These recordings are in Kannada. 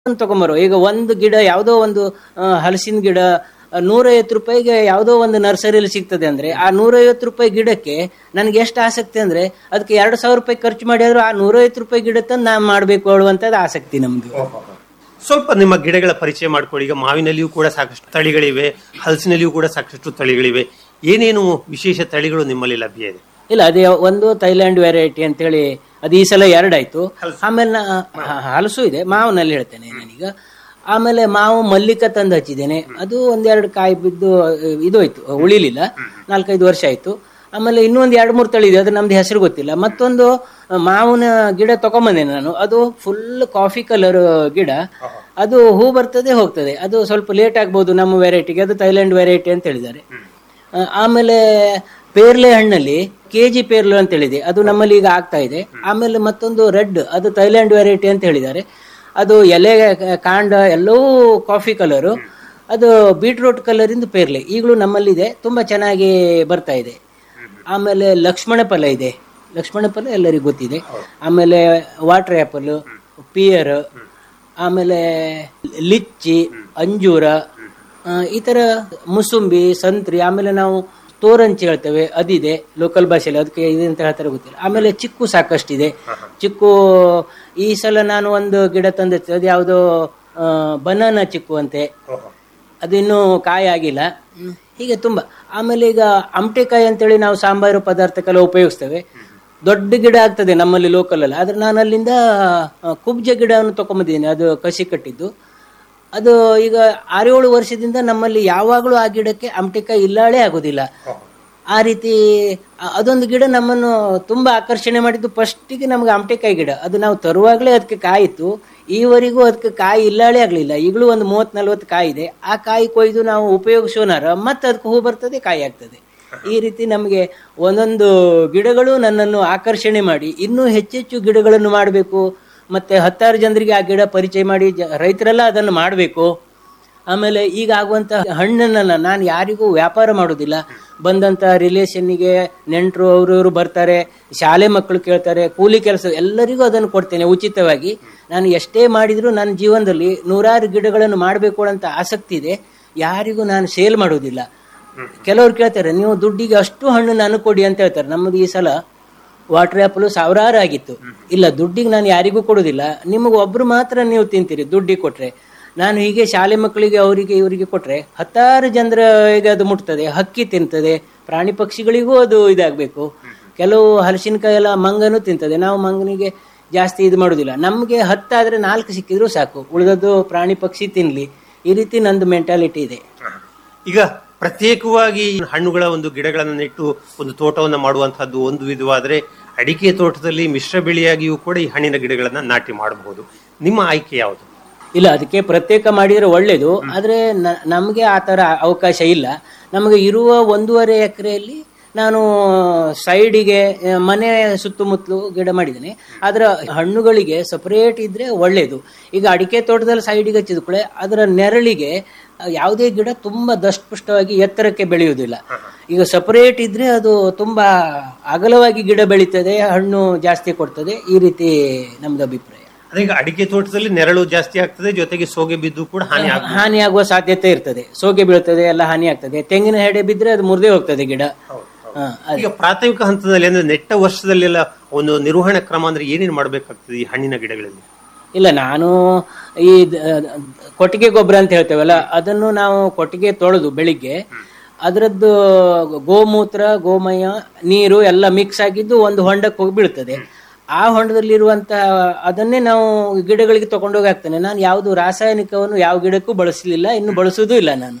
ಒಂದು ತಗೊಂಬರೋ ಈಗ ಒಂದು ಗಿಡ ಯಾವುದೋ ಒಂದು ಆ, ಹಲಸಿನ ಗಿಡ ಆ, ನೂರೈವತ್ತು ರೂಪಾಯಿಗೆ ಯಾವುದೋ ಒಂದು ನರ್ಸರಿಯಲ್ಲಿ ಸಿಗ್ತದೆ ಅಂದ್ರೆ ಆ ನೂರೈವತ್ತು ರೂಪಾಯಿ ಗಿಡಕ್ಕೆ ನನಗೆ ಎಷ್ಟು ಆಸಕ್ತಿ ಅಂದ್ರೆ ಅದಕ್ಕೆ ಎರಡು ಸಾವಿರ ರೂಪಾಯಿ ಖರ್ಚು ಮಾಡಿದ್ರು ಆ ನೂರೈವತ್ತು ರೂಪಾಯಿ ಗಿಡ ತಂದು ನಾನು ಮಾಡಬೇಕು ಹೇಳುವಂಥದ್ದು ಆಸಕ್ತಿ ನಮ್ದು ಸ್ವಲ್ಪ ನಿಮ್ಮ ಗಿಡಗಳ ಪರಿಚಯ ಮಾಡ್ಕೊಳ್ಳಿ ಈಗ ಮಾವಿನಲ್ಲಿಯೂ ಕೂಡ ಸಾಕಷ್ಟು ತಳಿಗಳಿವೆ ಹಲಸಿನಲ್ಲಿಯೂ ಕೂಡ ಸಾಕಷ್ಟು ತಳಿಗಳಿವೆ ಏನೇನು ವಿಶೇಷ ತಳಿಗಳು ನಿಮ್ಮಲ್ಲಿ ಲಭ್ಯ ಇದೆ ಇಲ್ಲ ಅದೇ ಒಂದು ಥೈಲ್ಯಾಂಡ್ ವೆರೈಟಿ ಅಂತೇಳಿ ಅದು ಈ ಸಲ ಎರಡಾಯ್ತು ಆಮೇಲೆ ನಾ- ಹ- ಹಲಸು ಇದೆ ಮಾವಿನಲ್ಲಿ ಹೇಳ್ತೇನೆ ನಾನೀಗ ಆಮೇಲೆ ಮಾವು ಮಲ್ಲಿಕ ತಂದು ಹಚ್ಚಿದ್ದೇನೆ ಅದು ಒಂದೆರಡು ಕಾಯಿ ಬಿದ್ದು ಅಹ್, ಇದು ಆಯ್ತು ಉಳಿಲಿಲ್ಲ ನಾಲ್ಕೈದು ವರ್ಷ ಆಯ್ತು ಆಮೇಲೆ ಇನ್ನೊಂದು ಎರಡು ಮೂರು ತಳಿ ಇದೆ ಅದು ನಮ್ದು ಹೆಸರು ಗೊತ್ತಿಲ್ಲ ಮತ್ತೊಂದು ಅಹ್, ಮಾವಿನ ಗಿಡ ತಗೊಂಬಂದೆ ನಾನು ಅದು ಫುಲ್ ಕಾಫಿ ಕಲರ್ ಗಿಡ ಅದು ಹೂ ಬರ್ತದೆ ಹೋಗ್ತದೆ ಅದು ಸ್ವಲ್ಪ ಲೇಟ್ ಆಗ್ಬೋದು ನಮ್ಮ ವೆರೈಟಿಗೆ ಅದು ಥೈಲ್ಯಾಂಡ್ ವೆರೈಟಿ ಅಂತ ಹೇಳಿದ್ದಾರೆ ಆ, ಆಮೇಲೆ ಪೇರ್ಲೆ ಹಣ್ಣಲ್ಲಿ ಕೆ ಜಿ ಪೇರ್ಲು ಅಂತ ಹೇಳಿದೆ ಅದು ನಮ್ಮಲ್ಲಿ ಈಗ ಆಗ್ತಾ ಇದೆ ಆಮೇಲೆ ಮತ್ತೊಂದು ರೆಡ್ ಅದು ಥೈಲ್ಯಾಂಡ್ ವೆರೈಟಿ ಅಂತ ಹೇಳಿದ್ದಾರೆ ಅದು ಎಲೆ ಕಾಂಡ ಎಲ್ಲವೂ ಕಾಫಿ ಕಲರು ಅದು ಬೀಟ್ರೂಟ್ ಕಲರಿಂದ ಪೇರ್ಲೆ ಈಗಲೂ ನಮ್ಮಲ್ಲಿದೆ ತುಂಬಾ ಚೆನ್ನಾಗಿ ಬರ್ತಾ ಇದೆ ಆಮೇಲೆ ಲಕ್ಷ್ಮಣ ಫಲ ಇದೆ ಲಕ್ಷ್ಮಣ ಫಲ ಎಲ್ಲರಿಗೂ ಗೊತ್ತಿದೆ ಆಮೇಲೆ ವಾಟರ್ ಆ್ಯಪಲ್ ಪಿಯರ್ ಆಮೇಲೆ ಲಿಚ್ಚಿ ಅಂಜೂರ ಆ, ಈ ತರ ಮುಸುಂಬಿ ಸಂತ್ರಿ ಆಮೇಲೆ ನಾವು ತೋರಂಚಿ ಹೇಳ್ತೇವೆ ಅದಿದೆ ಲೋಕಲ್ ಭಾಷೆಯಲ್ಲಿ ಅದಕ್ಕೆ ಇದೆ ಅಂತ ಹೇಳ್ತಾರೆ ಗೊತ್ತಿಲ್ಲ ಆಮೇಲೆ ಚಿಕ್ಕು ಸಾಕಷ್ಟಿದೆ ಚಿಕ್ಕು ಈ ಸಲ ನಾನು ಒಂದು ಗಿಡ ತಂದಿದ್ದೆ ಅದು ಯಾವುದೋ ಬನಾನಾ ಚಿಕ್ಕು ಅಂತೆ ಅದು ಇನ್ನೂ ಕಾಯಿ ಆಗಿಲ್ಲ ಹ್ಮ್. ಹೀಗೆ ತುಂಬಾ ಆಮೇಲೆ ಈಗ ಅಮಟೆಕಾಯಿ ಅಂತೇಳಿ ನಾವು ಸಾಂಬಾರು ಪದಾರ್ಥಕ್ಕೆಲ್ಲ ಉಪಯೋಗಿಸ್ತೇವೆ ದೊಡ್ಡ ಗಿಡ ಆಗ್ತದೆ ನಮ್ಮಲ್ಲಿ ಲೋಕಲ್ ಅಲ್ಲಿ ಆದ್ರೆ ನಾನು ಅಲ್ಲಿಂದ ಆ, ಕುಬ್ಜ ಗಿಡವನ್ನು ತಗೊಂಬಂದಿದ್ದೀನಿ ಅದು ಕಸಿ ಕಟ್ಟಿದ್ದು ಅದು ಈಗ ಆರೇಳು ವರ್ಷದಿಂದ ನಮ್ಮಲ್ಲಿ ಯಾವಾಗಲೂ ಆ ಗಿಡಕ್ಕೆ ಅಮಟೆಕಾಯಿ ಇಲ್ಲಾಳೆ ಆಗೋದಿಲ್ಲ ಆ ರೀತಿ ಅ- ಅದೊಂದು ಗಿಡ ನಮ್ಮನ್ನು ತುಂಬಾ ಆಕರ್ಷಣೆ ಮಾಡಿದ್ದು ಫಸ್ಟಿಗೆ ನಮ್ಗೆ ಅಮಟೆಕಾಯಿ ಗಿಡ ಅದು ನಾವು ತರುವಾಗಲೇ ಅದಕ್ಕೆ ಕಾಯಿತು ಈವರೆಗೂ ಅದಕ್ಕೆ ಕಾಯಿ ಇಲ್ಲಾಳೆ ಆಗಲಿಲ್ಲ ಈಗಲೂ ಒಂದು ಮೂವತ್ ನಲ್ವತ್ತು ಕಾಯಿ ಇದೆ ಆ ಕಾಯಿ ಕೊಯ್ದು ನಾವು ಉಪಯೋಗಿಸೋನಾರ ಮತ್ತೆ ಅದಕ್ಕೆ ಹೂ ಬರ್ತದೆ ಕಾಯಿ ಆಗ್ತದೆ ಈ ರೀತಿ ನಮಗೆ ಒಂದೊಂದು ಗಿಡಗಳು ನನ್ನನ್ನು ಆಕರ್ಷಣೆ ಮಾಡಿ ಇನ್ನೂ ಹೆಚ್ಚೆಚ್ಚು ಗಿಡಗಳನ್ನು ಮಾಡಬೇಕು ಮತ್ತೆ ಹತ್ತಾರು ಜನರಿಗೆ ಆ ಗಿಡ ಪರಿಚಯ ಮಾಡಿ ಜ- ರೈತರೆಲ್ಲ ಅದನ್ನು ಮಾಡಬೇಕು ಆಮೇಲೆ ಈಗ ಆಗುವಂತ ಹಣ್ಣನ್ನೆಲ್ಲ ನಾನು ಯಾರಿಗೂ ವ್ಯಾಪಾರ ಮಾಡೋದಿಲ್ಲ ಬಂದಂತ ರಿಲೇಷನ್ನಿಗೆ ನೆಂಟರು ಅವರು ಇವರು ಬರ್ತಾರೆ ಶಾಲೆ ಮಕ್ಕಳು ಕೇಳ್ತಾರೆ ಕೂಲಿ ಕೆಲಸ ಎಲ್ಲರಿಗೂ ಅದನ್ನು ಕೊಡ್ತೇನೆ ಉಚಿತವಾಗಿ ನಾನು ಎಷ್ಟೇ ಮಾಡಿದ್ರು ನನ್ನ ಜೀವನದಲ್ಲಿ ನೂರಾರು ಗಿಡಗಳನ್ನು ಮಾಡಬೇಕು ಅಂತ ಆಸಕ್ತಿ ಇದೆ ಯಾರಿಗೂ ನಾನು ಸೇಲ್ ಮಾಡೋದಿಲ್ಲ ಕೆಲವ್ರು ಕೇಳ್ತಾರೆ ನೀವು ದುಡ್ಡಿಗೆ ಅಷ್ಟು ಹಣ್ಣು ನನಗೆ ಕೊಡಿ ಅಂತ ಹೇಳ್ತಾರೆ ನಮ್ಮದು ಈ ಸಲ ವಾಟರ್ ಆ್ಯಪಲ್ ಸಾವಿರಾರು ಆಗಿತ್ತು ಇಲ್ಲ ದುಡ್ಡಿಗೆ ನಾನು ಯಾರಿಗೂ ಕೊಡೋದಿಲ್ಲ ನಿಮಗೆ ಒಬ್ರು ಮಾತ್ರ ನೀವು ತಿಂತೀರಿ ದುಡ್ಡಿಗೆ ಕೊಟ್ರೆ ನಾನು ಹೀಗೆ ಶಾಲೆ ಮಕ್ಕಳಿಗೆ ಅವರಿಗೆ ಇವರಿಗೆ ಕೊಟ್ರೆ ಹತ್ತಾರು ಜನರಿಗೆ ಅದು ಮುಟ್ತದೆ ಹಕ್ಕಿ ತಿಂತದೆ ಪ್ರಾಣಿ ಪಕ್ಷಿಗಳಿಗೂ ಅದು ಇದಾಗಬೇಕು ಕೆಲವು ಹಲಸಿನಕಾಯಿ ಎಲ್ಲ ಮಂಗನೂ ತಿಂತದೆ ನಾವು ಮಂಗನಿಗೆ ಜಾಸ್ತಿ ಇದು ಮಾಡೋದಿಲ್ಲ ನಮಗೆ ಹತ್ತಾದ್ರೆ ನಾಲ್ಕು ಸಿಕ್ಕಿದ್ರು ಸಾಕು ಉಳಿದದ್ದು ಪ್ರಾಣಿ ಪಕ್ಷಿ ತಿನ್ಲಿ ಈ ರೀತಿ ನಂದು ಮೆಂಟಾಲಿಟಿ ಇದೆ ಈಗ ಪ್ರತ್ಯೇಕವಾಗಿ ಹಣ್ಣುಗಳ ಒಂದು ಗಿಡಗಳನ್ನು ನೆಟ್ಟು ಒಂದು ತೋಟವನ್ನು ಮಾಡುವಂತಹದ್ದು ಒಂದು ವಿಧವಾದರೆ ಅಡಿಕೆ ತೋಟದಲ್ಲಿ ಮಿಶ್ರ ಬೆಳೆಯಾಗಿಯೂ ಕೂಡ ಈ ಹಣ್ಣಿನ ಗಿಡಗಳನ್ನ ನಾಟಿ ಮಾಡಬಹುದು ನಿಮ್ಮ ಆಯ್ಕೆ ಯಾವುದು ಇಲ್ಲ ಅದಕ್ಕೆ ಪ್ರತ್ಯೇಕ ಮಾಡಿದ್ರೆ ಒಳ್ಳೇದು ಆದ್ರೆ ನ- ನಮ್ಗೆ ಆ ತರ ಅವಕಾಶ ಇಲ್ಲ ನಮಗೆ ಇರುವ ಒಂದೂವರೆ ಎಕರೆಯಲ್ಲಿ ನಾನು ಸೈಡಿಗೆ ಆ, ಮನೆ ಸುತ್ತಮುತ್ತಲು ಗಿಡ ಮಾಡಿದ್ದೇನೆ ಆದ್ರೆ ಹಣ್ಣುಗಳಿಗೆ ಸಪರೇಟ್ ಇದ್ರೆ ಒಳ್ಳೇದು ಈಗ ಅಡಿಕೆ ತೋಟದಲ್ಲಿ ಸೈಡಿಗೆ ಹಚ್ಚಿದ ಕೂಡ ಅದರ ನೆರಳಿಗೆ ಆ, ಯಾವುದೇ ಗಿಡ ತುಂಬಾ ದಷ್ಟಪುಷ್ಟವಾಗಿ ಎತ್ತರಕ್ಕೆ ಬೆಳೆಯುವುದಿಲ್ಲ ಈಗ ಸಪರೇಟ್ ಇದ್ರೆ ಅದು ತುಂಬಾ ಅಗಲವಾಗಿ ಗಿಡ ಬೆಳೀತದೆ ಹಣ್ಣು ಜಾಸ್ತಿ ಕೊಡ್ತದೆ ಈ ರೀತಿ ನಮ್ದು ಅಭಿಪ್ರಾಯ ಅದೇ ಈಗ ಅಡಿಕೆ ತೋಟದಲ್ಲಿ ನೆರಳು ಜಾಸ್ತಿ ಆಗ್ತದೆ ಜೊತೆಗೆ ಸೋಗೆ ಬಿದ್ದು ಕೂಡ ಹಾನಿ ಆಗ್ತದೆ ಹಾನಿ ಆಗುವ ಸಾಧ್ಯತೆ ಇರ್ತದೆ ಸೋಗೆ ಬೀಳ್ತದೆ ಎಲ್ಲ ಹಾನಿ ಆಗ್ತದೆ ತೆಂಗಿನ ಹೆಡೆ ಬಿದ್ರೆ ಅದು ಮುರಿದೇ ಹೋಗ್ತದೆ ಗಿಡ ಹಾ, ಅದೇ. ಈಗ ಪ್ರಾಥಮಿಕ ಹಂತದಲ್ಲಿ ಅಂದ್ರೆ ನೆಟ್ಟ ವರ್ಷದಲ್ಲೆಲ್ಲ ಒಂದು ನಿರ್ವಹಣಾ ಕ್ರಮ ಅಂದ್ರೆ ಏನೇನು ಮಾಡಬೇಕಾಗ್ತದೆ ಈ ಹಣ್ಣಿನ ಗಿಡಗಳಲ್ಲಿ ಇಲ್ಲ ನಾನು ಈ ದ- ಕೊಟ್ಟಿಗೆ ಗೊಬ್ಬರ ಅಂತ ಹೇಳ್ತೇವಲ್ಲ ಅದನ್ನು ನಾವು ಕೊಟ್ಟಿಗೆ ತೊಳೆದು ಬೆಳಿಗ್ಗೆ ಅದರದ್ದು ಗೋಮೂತ್ರ ಗೋಮಯ ನೀರು ಎಲ್ಲ ಮಿಕ್ಸ್ ಆಗಿದ್ದು ಒಂದು ಹೊಂಡಕ್ಕೆ ಹೋಗಿ ಬೀಳ್ತದೆ ಆ ಹೊಂಡದಲ್ಲಿರುವಂತ ಅದನ್ನೇ ನಾವು ಗಿಡಗಳಿಗೆ ತಗೊಂಡೋಗಿ ಹಾಕ್ತೇನೆ ನಾನು ಯಾವುದು ರಾಸಾಯನಿಕವನ್ನು ಯಾವ ಗಿಡಕ್ಕೂ ಬಳಸಲಿಲ್ಲ ಇನ್ನು ಬಳಸುವುದೂ ಇಲ್ಲ ನಾನು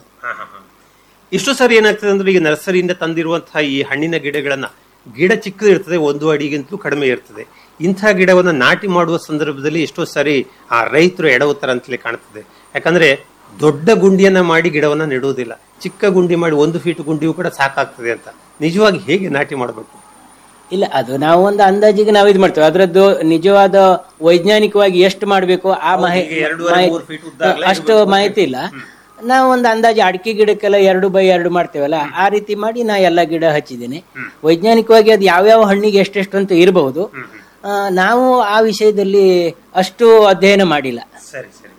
ಇಷ್ಟು ಸರಿ ಏನಾಗ್ತದೆ ಅಂದ್ರೆ ಈಗ ನರ್ಸರಿಯಿಂದ ತಂದಿರುವಂತಹ ಈ ಹಣ್ಣಿನ ಗಿಡಗಳನ್ನ ಗಿಡ ಚಿಕ್ಕದು ಇರ್ತದೆ ಒಂದು ಅಡಿಗಿಂತಲೂ ಕಡಿಮೆ ಇರ್ತದೆ ಇಂಥ ಗಿಡವನ್ನ ನಾಟಿ ಮಾಡುವ ಸಂದರ್ಭದಲ್ಲಿ ಎಷ್ಟೋ ಸಾರಿ ಆ ರೈತರು ಎಡವುತ್ತಾರೆ ಅಂತಲೇ ಕಾಣ್ತದೆ ಯಾಕಂದ್ರೆ ದೊಡ್ಡ ಗುಂಡಿಯನ್ನ ಮಾಡಿ ಗಿಡವನ್ನ ನೆಡುವುದಿಲ್ಲ ಚಿಕ್ಕ ಗುಂಡಿ ಮಾಡಿ ಒಂದು ಫೀಟ್ ಗುಂಡಿಯೂ ಕೂಡ ಸಾಕಾಗ್ತದೆ ಅಂತ ನಿಜವಾಗಿ ಹೇಗೆ ನಾಟಿ ಮಾಡಬೇಕು ಇಲ್ಲ ಅದು ನಾವು ಒಂದು ಅಂದಾಜಿಗೆ ನಾವು ಇದು ಮಾಡ್ತೇವೆ ಅದರದ್ದು ನಿಜವಾದ ವೈಜ್ಞಾನಿಕವಾಗಿ ಎಷ್ಟು ಮಾಡಬೇಕು ಆ ಮಾಹಿ- ಈಗ ಎರಡೂವರೆ, ಮಾಹಿ- ಮೂರು feet ಉದ್ದ ಅಗಲ ಅಷ್ಟು ಮಾಹಿತಿ ಇಲ್ಲ ನಾವು ಒಂದು ಅಂದಾಜು ಅಡಿಕೆ ಗಿಡಕ್ಕೆಲ್ಲ ಎರಡು ಬೈ ಎರಡು ಮಾಡ್ತೇವಲ್ಲ ಆ ರೀತಿ ಮಾಡಿ ನಾ ಎಲ್ಲ ಗಿಡ ಹಚ್ಚಿದ್ದೇನೆ ವೈಜ್ಞಾನಿಕವಾಗಿ ಅದು ಯಾವ್ಯಾವ ಹಣ್ಣಿಗೆ ಎಷ್ಟೆಷ್ಟು ಅಂತ ಇರಬಹುದು ಆ, ನಾವು ಆ ವಿಷಯದಲ್ಲಿ ಅಷ್ಟು ಅಧ್ಯಯನ ಮಾಡಿಲ್ಲ ಸರಿ ಸರಿ